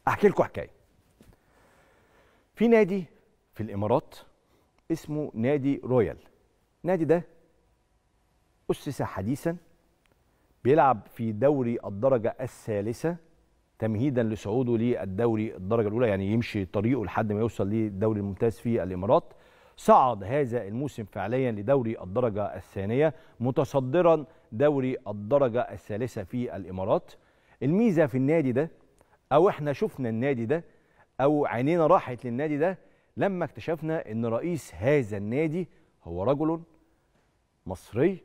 احكي لكم حكايه في نادي في الامارات اسمه نادي رويال النادي ده اسس حديثا بيلعب في دوري الدرجه الثالثه تمهيدا لصعوده للدوري الدرجه الاولى يعني يمشي طريقه لحد ما يوصل للدوري الممتاز في الامارات صعد هذا الموسم فعليا لدوري الدرجه الثانيه متصدرا دوري الدرجه الثالثه في الامارات الميزه في النادي ده او احنا شفنا النادي ده او عينينا راحت للنادي ده لما اكتشفنا ان رئيس هذا النادي هو رجل مصري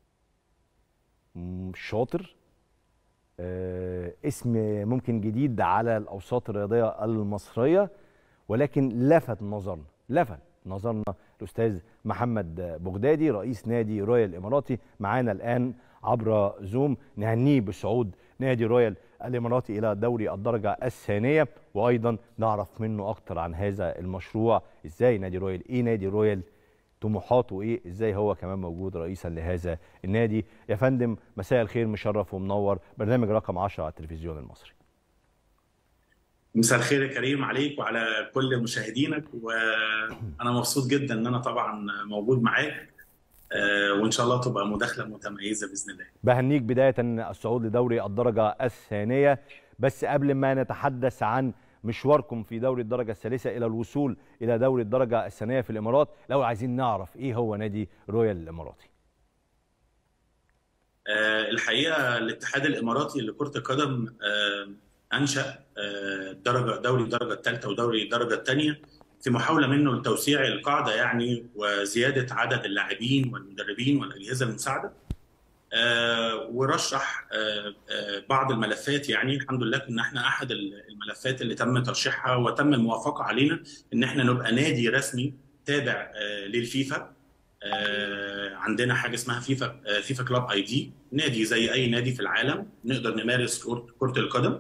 شاطر آه اسم ممكن جديد على الاوساط الرياضيه المصريه ولكن لفت نظرنا لفت نظرنا الاستاذ محمد بغدادي رئيس نادي رويال الاماراتي معانا الان عبر زوم نهنيه بصعود نادي رويال الاماراتي الى دوري الدرجه الثانيه وايضا نعرف منه اكتر عن هذا المشروع ازاي نادي رويال ايه نادي رويال طموحاته ايه ازاي هو كمان موجود رئيسا لهذا النادي يا فندم مساء الخير مشرف ومنور برنامج رقم 10 على التلفزيون المصري مساء الخير يا كريم عليك وعلى كل مشاهدينك وانا مبسوط جدا ان انا طبعا موجود معاك وان شاء الله تبقى مداخله متميزه باذن الله. بهنيك بدايه الصعود لدوري الدرجه الثانيه بس قبل ما نتحدث عن مشواركم في دوري الدرجه الثالثه الى الوصول الى دوري الدرجه الثانيه في الامارات لو عايزين نعرف ايه هو نادي رويال الاماراتي. أه الحقيقه الاتحاد الاماراتي لكره القدم أه انشا أه درجه دوري الدرجه الثالثه ودوري الدرجه الثانيه في محاوله منه لتوسيع القاعده يعني وزياده عدد اللاعبين والمدربين والاجهزه المساعده آه ورشح آه آه بعض الملفات يعني الحمد لله كنا احنا احد الملفات اللي تم ترشيحها وتم الموافقه علينا ان احنا نبقى نادي رسمي تابع للفيفا عندنا حاجه اسمها فيفا فيفا كلاب اي دي نادي زي اي نادي في العالم نقدر نمارس كره القدم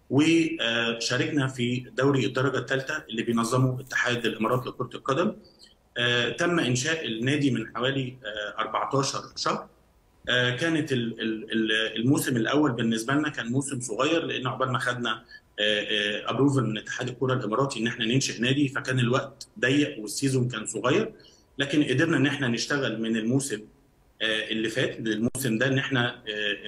وشاركنا في دوري الدرجه الثالثه اللي بينظمه اتحاد الامارات لكره القدم تم انشاء النادي من حوالي 14 شهر كانت الموسم الاول بالنسبه لنا كان موسم صغير لان عقبال ما خدنا ابروفل من اتحاد الكره الاماراتي ان احنا ننشئ نادي فكان الوقت ضيق والسيزون كان صغير لكن قدرنا ان احنا نشتغل من الموسم اللي فات للموسم ده ان احنا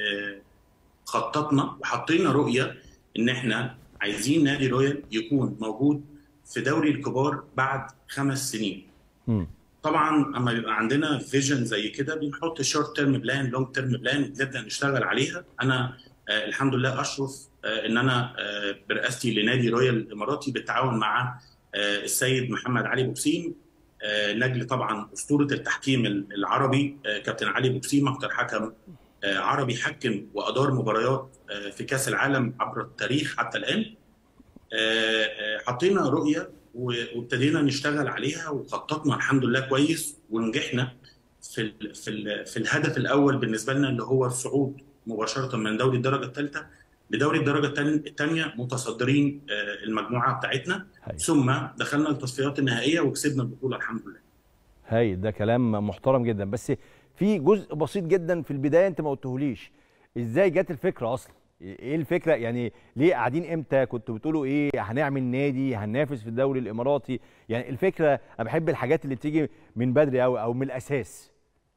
خططنا وحطينا رؤيه ان احنا عايزين نادي رويال يكون موجود في دوري الكبار بعد خمس سنين. م. طبعا اما بيبقى عندنا فيجن زي كده بنحط شورت تيرم بلان لونج تيرم بلان ونبدا نشتغل عليها انا آه الحمد لله اشرف آه ان انا آه برئاستي لنادي رويال الاماراتي بالتعاون مع آه السيد محمد علي بوكسيم آه نجل طبعا اسطوره التحكيم العربي آه كابتن علي بوكسيم اكثر حكم آه عربي حكم وادار مباريات آه في كاس العالم عبر التاريخ حتى الان آه آه حطينا رؤيه وابتدينا نشتغل عليها وخططنا الحمد لله كويس ونجحنا في ال في ال في الهدف الاول بالنسبه لنا اللي هو الصعود مباشره من دوري الدرجه الثالثه لدوري الدرجه الثانيه متصدرين المجموعه بتاعتنا هي. ثم دخلنا التصفيات النهائيه وكسبنا البطوله الحمد لله. هاي ده كلام محترم جدا بس في جزء بسيط جدا في البدايه انت ما قلتهوليش ازاي جت الفكره اصلا؟ ايه الفكره يعني ليه قاعدين امتى كنتوا بتقولوا ايه هنعمل نادي هننافس في الدوري الاماراتي يعني الفكره انا بحب الحاجات اللي بتيجي من بدري قوي او من الاساس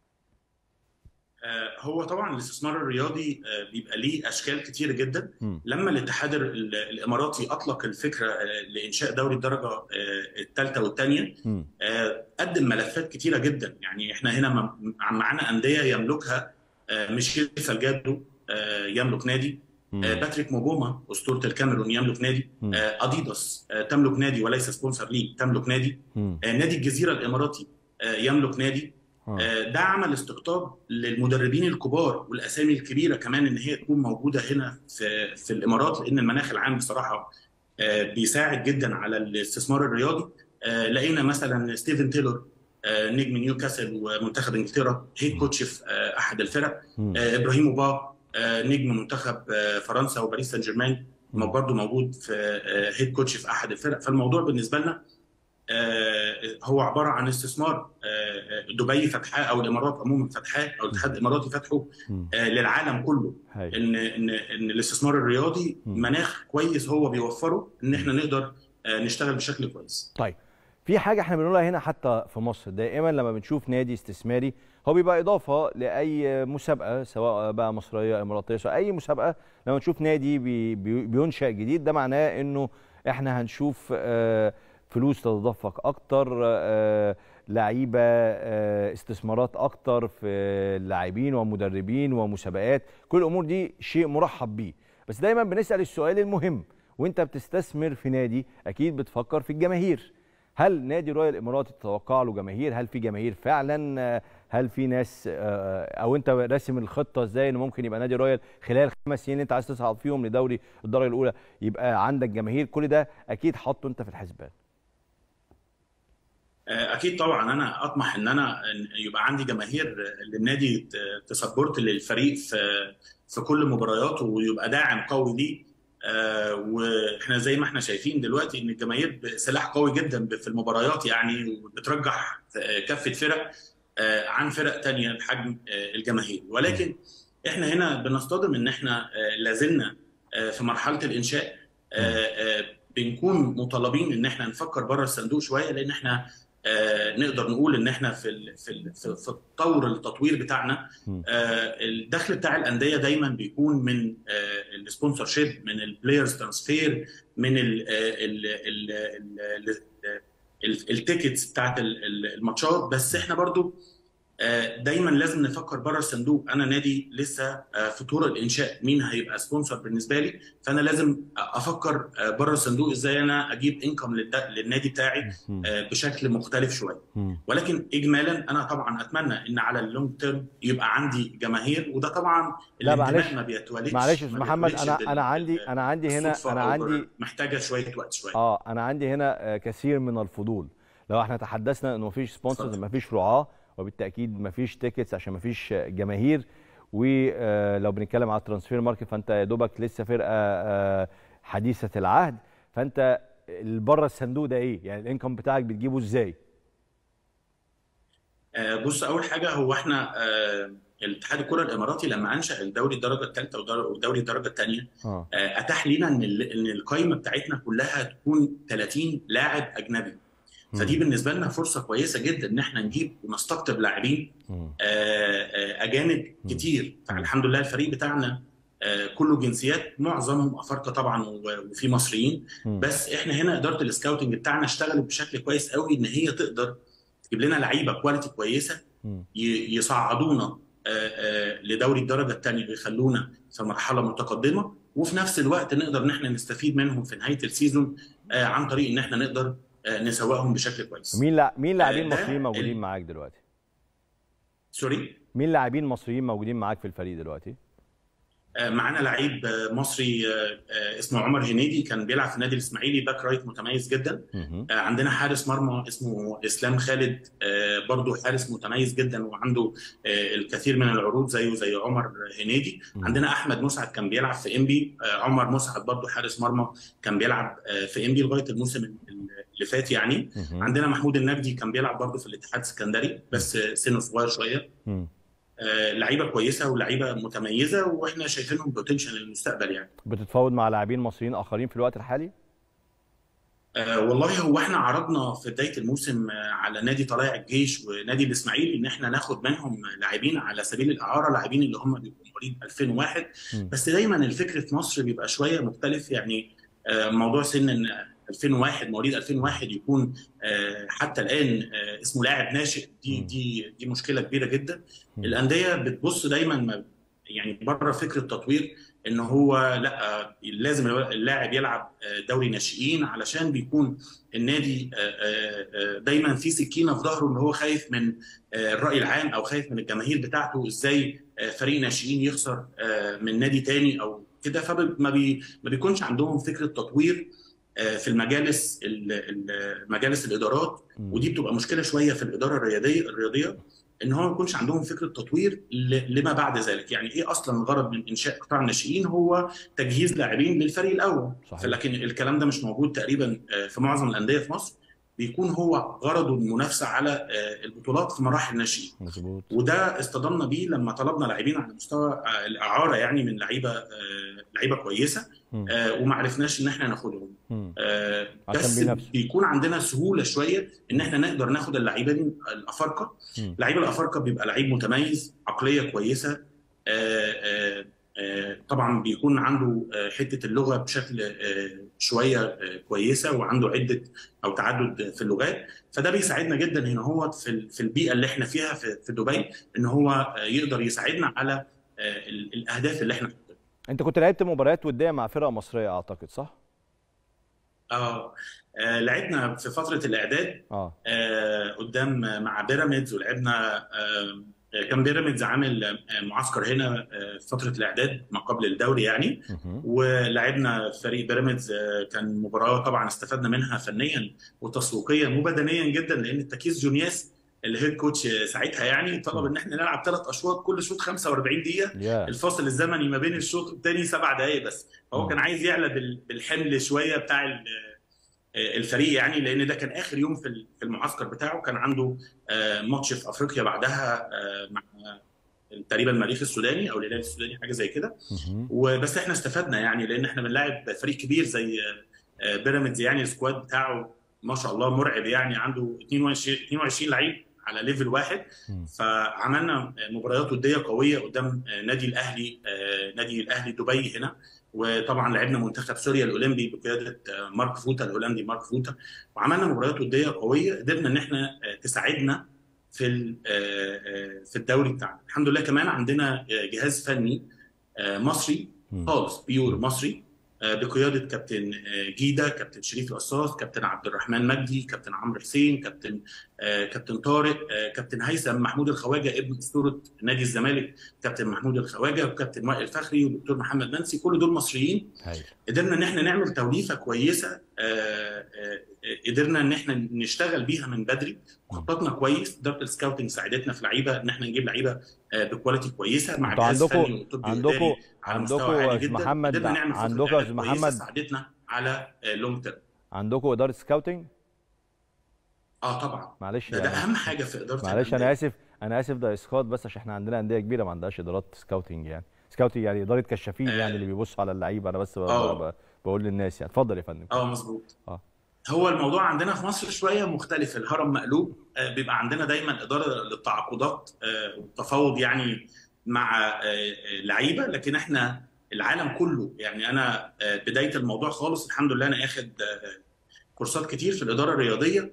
هو طبعا الاستثمار الرياضي بيبقى ليه اشكال كتيره جدا م. لما الاتحاد الاماراتي اطلق الفكره لانشاء دوري الدرجه الثالثه والثانيه قدم ملفات كتيره جدا يعني احنا هنا معانا انديه يملكها ميشيل سالجادو يملك نادي مم. باتريك موجوما اسطوره الكاميرون يملك نادي مم. اديداس تملك نادي وليس سبونسر ليه تملك نادي مم. نادي الجزيره الاماراتي يملك نادي مم. ده عمل استقطاب للمدربين الكبار والاسامي الكبيره كمان ان هي تكون موجوده هنا في في الامارات لان المناخ العام بصراحه بيساعد جدا على الاستثمار الرياضي لقينا مثلا ستيفن تيلور نجم نيوكاسل ومنتخب انجلترا هيد كوتش في احد الفرق ابراهيم اوبا نجم منتخب فرنسا وباريس سان جيرمان برضه موجود في هيد كوتش في احد الفرق فالموضوع بالنسبه لنا هو عباره عن استثمار دبي فتحاه او الامارات عموما فتحاه او الاتحاد الاماراتي فتحه للعالم كله هاي. ان ان ان الاستثمار الرياضي مم. مناخ كويس هو بيوفره ان احنا نقدر نشتغل بشكل كويس طيب في حاجه احنا بنقولها هنا حتى في مصر دائما لما بنشوف نادي استثماري هو بيبقى اضافه لاي مسابقه سواء بقى مصريه اماراتيه سواء اي مسابقه لما نشوف نادي بي بي بينشا جديد ده معناه انه احنا هنشوف آه، فلوس تتدفق اكتر آه، لعيبه آه، استثمارات اكتر في اللاعبين ومدربين ومسابقات كل الامور دي شيء مرحب بيه بس دايما بنسال السؤال المهم وانت بتستثمر في نادي اكيد بتفكر في الجماهير هل نادي رويال الاماراتي تتوقع له جماهير هل في جماهير فعلا آه، هل في ناس آه، او انت راسم الخطه ازاي ان ممكن يبقى نادي رويال خلال خمس سنين انت عايز تصعد فيهم لدوري الدرجه الاولى يبقى عندك جماهير كل ده اكيد حاطه انت في الحسبان اكيد طبعا انا اطمح ان انا إن يبقى عندي جماهير للنادي ت- تسبورت للفريق في في كل مبارياته ويبقى داعم قوي ليه آه، واحنا زي ما احنا شايفين دلوقتي ان الجماهير سلاح قوي جدا في المباريات يعني وبترجح كافه فرق آه، عن فرق تانية بحجم آه، الجماهير ولكن احنا هنا بنصطدم ان احنا آه، لازلنا آه، في مرحله الانشاء آه، آه، بنكون مطالبين ان احنا نفكر بره الصندوق شويه لان احنا آه، نقدر نقول ان احنا في ال- في ال- في في الطور التطوير بتاعنا مم. آه، الدخل بتاع الانديه دايما بيكون من السبونسر شيب من البلايرز ترانسفير من ال- ال- ال- ال- ال- ال- التيكتس بتاعت ال- ال- الماتشات بس احنا برضو آه، دايما لازم نفكر بره الصندوق انا نادي لسه آه، في طور الانشاء مين هيبقى سبونسر بالنسبه لي فانا لازم افكر آه، بره الصندوق ازاي انا اجيب انكم للنادي بتاعي مم. آه، بشكل مختلف شويه مم. ولكن اجمالا انا طبعا اتمنى ان على اللونج تيرم يبقى عندي جماهير وده طبعا لا، الانتماء معلش. ما بيتولدش معلش يا ما أستاذ محمد بيتولدش انا بال- انا عندي انا عندي هنا بالصدفة انا أو عندي محتاجه شويه وقت شويه اه انا عندي هنا آه، كثير من الفضول لو احنا تحدثنا انه مفيش سبونسرز اتفضل. مفيش رعاه وبالتاكيد مفيش تيكتس عشان مفيش آه، جماهير ولو بنتكلم على الترانسفير ماركت فانت يا دوبك لسه فرقه آه، حديثه العهد فانت بره الصندوق ده ايه يعني الانكم بتاعك بتجيبه ازاي آه، بص اول حاجه هو احنا آه، الاتحاد الكره الاماراتي لما انشا الدوري الدرجه الثالثه ودوري الدرجه الثانيه اه اتاح لنا ان ال- ان القائمه بتاعتنا كلها تكون 30 لاعب اجنبي فدي بالنسبه لنا فرصه كويسه جدا ان احنا نجيب ونستقطب لاعبين مم. آه، آه، اجانب كتير فالحمد لله الفريق بتاعنا آه، كله جنسيات معظمهم افارقه طبعا و- وفي مصريين مم. بس احنا هنا اداره السكاوتنج بتاعنا اشتغلت بشكل كويس قوي ان هي تقدر تجيب لنا لعيبه كواليتي كويسه مم. ي- يصعدونا آه، آه، لدوري الدرجه الثانيه ويخلونا في مرحله متقدمه وفي نفس الوقت نقدر ان احنا نستفيد منهم في نهايه السيزون آه، عن طريق ان احنا نقدر آه، نسوقهم بشكل كويس. مين لا مين لاعبين ده مصريين موجودين ال- معاك دلوقتي سوري مين لاعبين مصريين موجودين معاك في الفريق دلوقتي آه، معانا لعيب آه، مصري آه، آه، اسمه عمر هنيدي كان بيلعب في النادي الاسماعيلي باك رايت متميز جدا مهم. آه، عندنا حارس مرمى اسمه اسلام خالد آه، برضه حارس متميز جدا وعنده آه، الكثير من العروض زيه زي عمر هنيدي مم. عندنا احمد مسعد كان بيلعب في انبي آه، عمر مسعد برضه حارس مرمى كان بيلعب آه، في انبي لغايه الموسم اللي فات يعني مهم. عندنا محمود النجدي كان بيلعب برضه في الاتحاد السكندري بس آه، سنه صغير شويه مم. آه، لعيبه كويسه ولعيبه متميزه واحنا شايفينهم بوتنشال للمستقبل يعني بتتفاوض مع لاعبين مصريين اخرين في الوقت الحالي آه، والله هو احنا عرضنا في بدايه الموسم آه، على نادي طلائع الجيش ونادي الاسماعيلي ان احنا ناخد منهم لاعبين على سبيل الاعاره لاعبين اللي هم بيبقوا مواليد 2001 مم. بس دايما الفكر في مصر بيبقى شويه مختلف يعني آه، موضوع سن ان 2001 مواليد 2001 يكون آه، حتى الان آه، اسمه لاعب ناشئ دي مم. دي دي مشكله كبيره جدا مم. الانديه بتبص دايما ما- يعني بره فكره التطوير ان هو لا لازم اللاعب يلعب دوري ناشئين علشان بيكون النادي دايما في سكينه في ظهره ان هو خايف من الراي العام او خايف من الجماهير بتاعته ازاي فريق ناشئين يخسر من نادي تاني او كده فما بي ما بيكونش عندهم فكره تطوير في المجالس مجالس الادارات ودي بتبقى مشكله شويه في الاداره الرياضيه الرياضيه ان هو ما يكونش عندهم فكره تطوير لما بعد ذلك يعني ايه اصلا الغرض من انشاء قطاع الناشئين هو تجهيز لاعبين للفريق الاول صحيح. لكن الكلام ده مش موجود تقريبا في معظم الانديه في مصر بيكون هو غرضه المنافسه على آه، البطولات في مراحل الناشئين مظبوط وده اصطدمنا بيه لما طلبنا لاعبين على مستوى آه، الاعاره يعني من لعيبه آه، لعيبه كويسه مم. آه، وما عرفناش ان احنا ناخدهم مم. آه، عشان بس بينافسوا. بيكون عندنا سهوله شويه ان احنا نقدر ناخد اللعيبه الافارقه مم. لعيب الافارقه بيبقى لعيب متميز عقليه كويسه آه، آه، آه، طبعا بيكون عنده آه، حته اللغه بشكل آه، شويه آه، كويسه وعنده عده او تعدد في اللغات فده بيساعدنا جدا هنا هو في ال- في البيئه اللي احنا فيها في في دبي ان هو آه، يقدر يساعدنا على آه، ال- الاهداف اللي احنا حاطينها انت كنت لعبت مباريات وديه مع فرقه مصريه اعتقد صح اه آه، لعبنا في فتره الاعداد اه آه، قدام مع بيراميدز ولعبنا آه، كان بيراميدز عامل آه، معسكر هنا آه، في فتره الاعداد ما قبل الدوري يعني مهم. ولعبنا فريق بيراميدز آه، كان مباراه طبعا استفدنا منها فنيا وتسويقيا وبدنيا جدا لان التكيس جونياس الهيد كوتش آه، ساعتها يعني طلب ان احنا نلعب ثلاث اشواط كل شوط 45 دقيقه يا الفاصل الزمني ما بين الشوط الثاني سبع دقائق بس فهو مم. كان عايز يعلى بال- بالحمل شويه بتاع ال- الفريق يعني لان ده كان اخر يوم في ال- في المعسكر بتاعه كان عنده آه، ماتش في افريقيا بعدها آه، مع تقريبا المريخ السوداني او الهلال السوداني حاجه زي كده مهم. وبس احنا استفدنا يعني لان احنا بنلاعب فريق كبير زي آه، بيراميدز يعني السكواد بتاعه ما شاء الله مرعب يعني عنده 22 22 لعيب على ليفل واحد مم. فعملنا مباريات وديه قويه قدام نادي الاهلي آه، نادي الاهلي دبي هنا وطبعا لعبنا منتخب سوريا الاولمبي بقياده آه، مارك فوتا الهولندي مارك فوتا وعملنا مباريات وديه قويه قدرنا ان احنا آه، تساعدنا في ال- آه، آه، في الدوري بتاعنا الحمد لله كمان عندنا آه، جهاز فني آه، مصري مم. خالص بيور مصري آه، بقياده كابتن آه، جيده كابتن شريف القصاص كابتن عبد الرحمن مجدي كابتن عمرو حسين كابتن آه، كابتن طارق آه، كابتن هيثم محمود الخواجه ابن اسطوره نادي الزمالك كابتن محمود الخواجه وكابتن وائل فخري والدكتور محمد منسي كل دول مصريين هايل قدرنا ان احنا نعمل توليفه كويسه آه، آه، آه، قدرنا ان احنا نشتغل بيها من بدري خططنا كويس اداره السكاوتنج ساعدتنا في لعيبه ان احنا نجيب لعيبه آه، بكواليتي كويسه مع انتوا جهاز عندكم- فني وطبي عندكم وإداري على مستوى عندكم يا عالي أستاذ جدا محمد قدرنا نعمل فترة عندكم يا إعداد أستاذ كويسة محمد ساعدتنا على لونج تيرم عندكم اداره سكاوتنج اه طبعا معلش ده, ده يعني اهم حاجه في اداره معلش الأندية. انا اسف انا اسف ده اسقاط بس عشان احنا عندنا انديه كبيره ما عندهاش ادارات سكاوتنج يعني سكاوتنج يعني اداره كشافين آه. يعني اللي بيبصوا على اللعيبه انا بس ب- آه. ب- بقول للناس يعني اتفضل يا فندم اه مظبوط آه. هو الموضوع عندنا في مصر شويه مختلف الهرم مقلوب آه، بيبقى عندنا دايما اداره للتعاقدات آه، والتفاوض يعني مع آه، آه، لعيبه لكن احنا العالم كله يعني انا آه، بدايه الموضوع خالص الحمد لله انا اخد آه، كورسات كتير في الاداره الرياضيه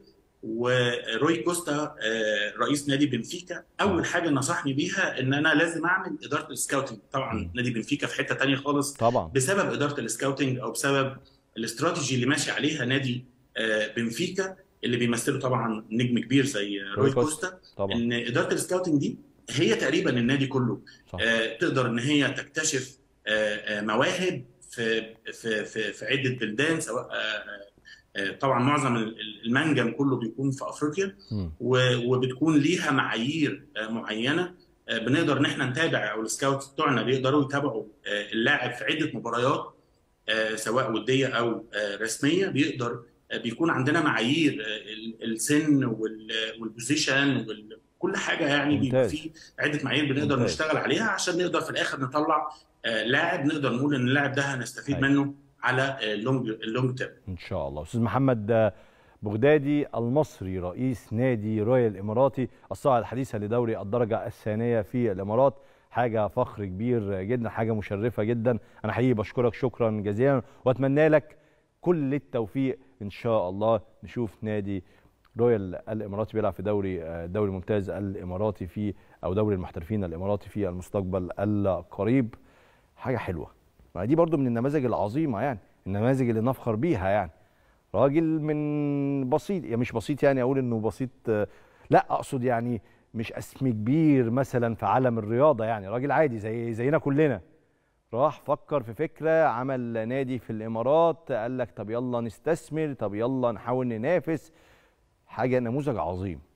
وروي كوستا آه، رئيس نادي بنفيكا اول حاجه نصحني بيها ان انا لازم اعمل اداره السكاوتنج طبعا مم. نادي بنفيكا في حته تانية خالص طبعا بسبب اداره السكاوتنج او بسبب الاستراتيجي اللي ماشي عليها نادي آه، بنفيكا اللي بيمثله طبعا نجم كبير زي روي كوستا. كوستا طبعا ان اداره السكاوتنج دي هي تقريبا النادي كله صح آه، تقدر ان هي تكتشف آه، آه، مواهب في في في في عده بلدان سواء آه، آه، طبعا معظم ال- ال- المنجم كله بيكون في افريقيا مم. و- وبتكون ليها معايير آه، معينه آه، بنقدر ان احنا نتابع او السكاوت بتوعنا بيقدروا يتابعوا آه، اللاعب في عده مباريات آه، سواء وديه او آه، رسميه بيقدر آه، بيكون عندنا معايير آه، ال- السن وال- والبوزيشن وال- كل حاجه يعني بيبقى ممتاز. في عده معايير بنقدر ممتاز. نشتغل عليها عشان نقدر في الاخر نطلع آه، لاعب نقدر نقول ان اللاعب ده هنستفيد أيوة. منه على آه، اللونج اللونج تيرم ان شاء الله استاذ محمد بغدادي المصري رئيس نادي رويال الاماراتي الصاعد الحديثه لدوري الدرجه الثانيه في الامارات حاجه فخر كبير جدا حاجه مشرفه جدا انا حقيقي بشكرك شكرا جزيلا واتمنى لك كل التوفيق ان شاء الله نشوف نادي رويال الاماراتي بيلعب في دوري الدوري الممتاز الاماراتي في او دوري المحترفين الاماراتي في المستقبل القريب حاجه حلوه ما دي برضو من النماذج العظيمه يعني النماذج اللي نفخر بيها يعني راجل من بسيط يعني مش بسيط يعني اقول انه بسيط آه، لا اقصد يعني مش اسم كبير مثلا في عالم الرياضه يعني راجل عادي زي زينا كلنا راح فكر في فكره عمل نادي في الامارات قال لك طب يلا نستثمر طب يلا نحاول ننافس حاجه نموذج عظيم